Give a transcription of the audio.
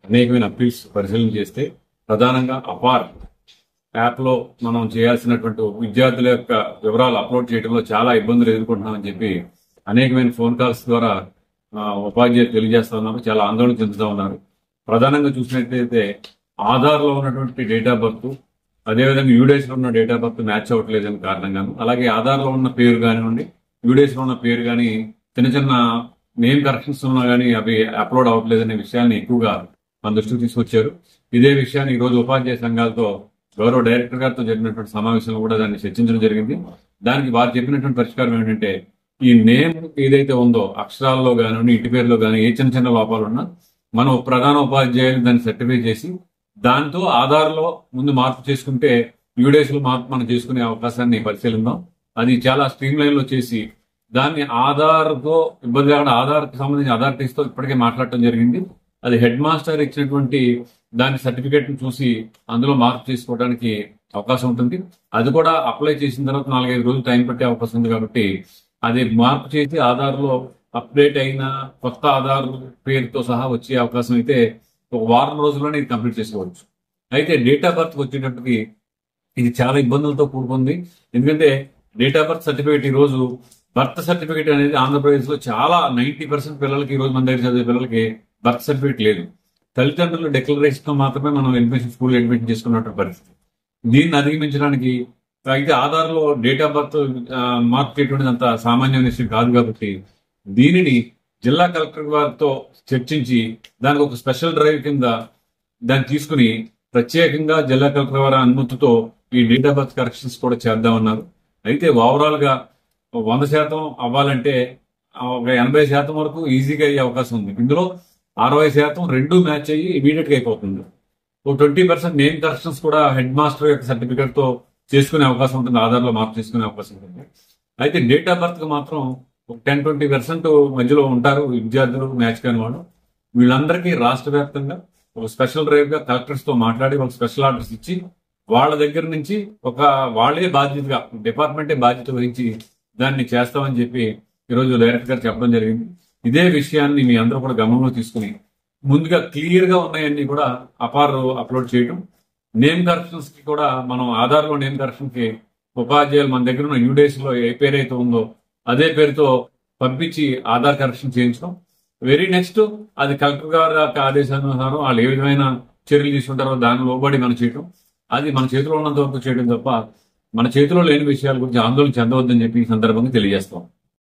అనేకమైన అప్పీల్స్ పరిశీలన చేస్తే ప్రధానంగా అపార్ యాప్ లో మనం చేయాల్సినటువంటి విద్యార్థుల యొక్క వివరాలు అప్లోడ్ చేయడంలో చాలా ఇబ్బందులు ఎదుర్కొంటున్నామని చెప్పి అనేకమైన ఫోన్ కాల్స్ ద్వారా ఆ, ఉపాధ్యాయులు తెలియజేస్తా ఉన్నారు చాలా ఆందోళన చెందుతా ఉన్నారు ప్రధానంగా చూసినట్లయితే ఆధార్ లో ఉన్నటువంటి డేట్ ఆఫ్ బర్త్ అదేవిధంగా యూడేస్ లో ఉన్న డేట్ ఆఫ్ బర్త్ మ్యాచ్ అవ్వట్లేదని కారణంగాను అలాగే ఆధార్ లో ఉన్న పేరు కానివ్వండి యూడేస్ లో ఉన్న పేరు కానీ చిన్న చిన్న నేమ్ కరెక్షన్స్ ఉన్నా కానీ అవి అప్లోడ్ అవ్వట్లేదనే విషయాన్ని ఎక్కువగా మన దృష్టికి తీసుకొచ్చారు ఇదే విషయాన్ని ఈ రోజు ఉపాధ్యాయ సంఘాలతో గౌరవ డైరెక్టర్ గారితో జరిగినటువంటి సమావేశంలో కూడా దాన్ని చర్చించడం జరిగింది దానికి వారు చెప్పినటువంటి పరిష్కారం ఏంటంటే ఈ నేమ్ ఏదైతే ఉందో అక్షరాల్లో కానివ్వండి ఇంటి పేరులో కానీ ఏ చిన్న చిన్న లోపాలు ఉన్నా మనం ప్రధాన ఉపాధ్యాయులు దాన్ని సర్టిఫై చేసి దాంతో ఆధార్లో ముందు మార్పు చేసుకుంటే యూడేస్ లో మార్పు మనం చేసుకునే అవకాశాన్ని పరిశీలిద్దాం అది చాలా స్ట్రీమ్ లైన్ లో చేసి దాన్ని ఆధార్ తో ఇబ్బంది కాకుండా ఆధార్ కి సంబంధించిన అథారిటీస్ తో ఇప్పటికే మాట్లాడటం జరిగింది అది హెడ్ మాస్టర్ ఇచ్చినటువంటి దాని సర్టిఫికేట్ ని చూసి అందులో మార్పు చేసుకోవడానికి అవకాశం ఉంటుంది అది కూడా అప్లై చేసిన తర్వాత నాలుగైదు రోజులు టైం పట్టే అవకాశం ఉంది కాబట్టి అది మార్పు చేసి ఆధార్ లో అప్డేట్ అయిన కొత్త ఆధార్ పేరుతో సహా వచ్చే అవకాశం అయితే ఒక వారం రోజుల్లోనే ఇది కంప్లీట్ చేసుకోవచ్చు అయితే డేట్ ఆఫ్ బర్త్ వచ్చేటప్పటికి ఇది చాలా ఇబ్బందులతో కూడుకుంది ఎందుకంటే డేట్ ఆఫ్ బర్త్ సర్టిఫికేట్ ఈ రోజు బర్త్ సర్టిఫికేట్ అనేది ఆంధ్రప్రదేశ్ లో చాలా నైన్టీ పర్సెంట్ పిల్లలకి ఈ రోజు మన దగ్గర చదివే పిల్లలకి బర్త్ సర్టిఫికేట్ లేదు తల్లిదండ్రుల డిక్లరేషన్ తో మాత్రమే మనం అడ్మిషన్ స్కూల్ అడ్మిషన్ చేసుకున్నటువంటి పరిస్థితి దీన్ని అధిగమించడానికి అయితే ఆధార్ లో డేట్ ఆఫ్ బర్త్ మార్పు చేయటువంటి అంత సామాన్య విషయం కాదు కాబట్టి దీనిని జిల్లా కలెక్టర్ వారితో చర్చించి దానికి ఒక స్పెషల్ డ్రైవ్ కింద దాన్ని తీసుకుని ప్రత్యేకంగా జిల్లా కలెక్టర్ వారి అనుమతితో ఈ డేట్ ఆఫ్ బర్త్ కరెక్షన్స్ కూడా చేద్దామన్నారు అయితే ఓవరాల్ గా వంద శాతం అవ్వాలంటే ఒక ఎనభై శాతం వరకు ఈజీగా అయ్యే అవకాశం ఉంది ఇందులో అరవై శాతం రెండు మ్యాచ్ అయ్యి ఇమీడియట్ గా అయిపోతుంది ఒక ట్వంటీ పర్సెంట్ నేమ్ కరెక్షన్స్ కూడా హెడ్ మాస్టర్ యొక్క సర్టిఫికేట్ తో చేసుకునే అవకాశం ఉంటుంది ఆధార్ లో మార్పు చేసుకునే అవకాశం ఉంటుంది అయితే డేట్ ఆఫ్ బర్త్ కి మాత్రం ఒక టెన్ ట్వంటీ పర్సెంట్ మధ్యలో ఉంటారు విద్యార్థులు మ్యాచ్ కాని వాళ్ళు వీళ్ళందరికీ రాష్ట్ర వ్యాప్తంగా ఒక స్పెషల్ డ్రైవ్ గా కలెక్టర్స్ తో మాట్లాడి ఒక స్పెషల్ ఆర్డర్స్ ఇచ్చి వాళ్ళ దగ్గర నుంచి ఒక వాళ్ళే బాధ్యతగా డిపార్ట్మెంటే బాధ్యత వహించి దాన్ని చేస్తామని చెప్పి ఈరోజు డైరెక్టర్ గారు చెప్పడం జరిగింది ఇదే విషయాన్ని మీ అందరూ కూడా గమనంలో తీసుకుని ముందుగా క్లియర్ గా ఉన్నాయన్నీ కూడా అపార్ అప్లోడ్ చేయడం నేమ్ కరెక్షన్స్ కి కూడా మనం ఆధార్ లో నేమ్ కరెక్షన్ కి ఉపాధ్యాయులు మన దగ్గర ఉన్న యూడేస్ లో ఏ పేరు అయితే ఉందో అదే పేరుతో పంపించి ఆధార్ కరెక్షన్ చేయించడం వెరీ నెక్స్ట్ అది కలెక్టర్ గారి యొక్క ఆదేశానుసారం వాళ్ళు ఏ విధమైన చర్యలు తీసుకుంటారో దాని లోబడి మనం చేయటం అది మన చేతిలో ఉన్నంత వరకు చేయడం తప్ప మన చేతిలో లేని విషయాల గురించి ఆందోళన చెందవద్దని చెప్పి ఈ సందర్భంగా తెలియజేస్తాం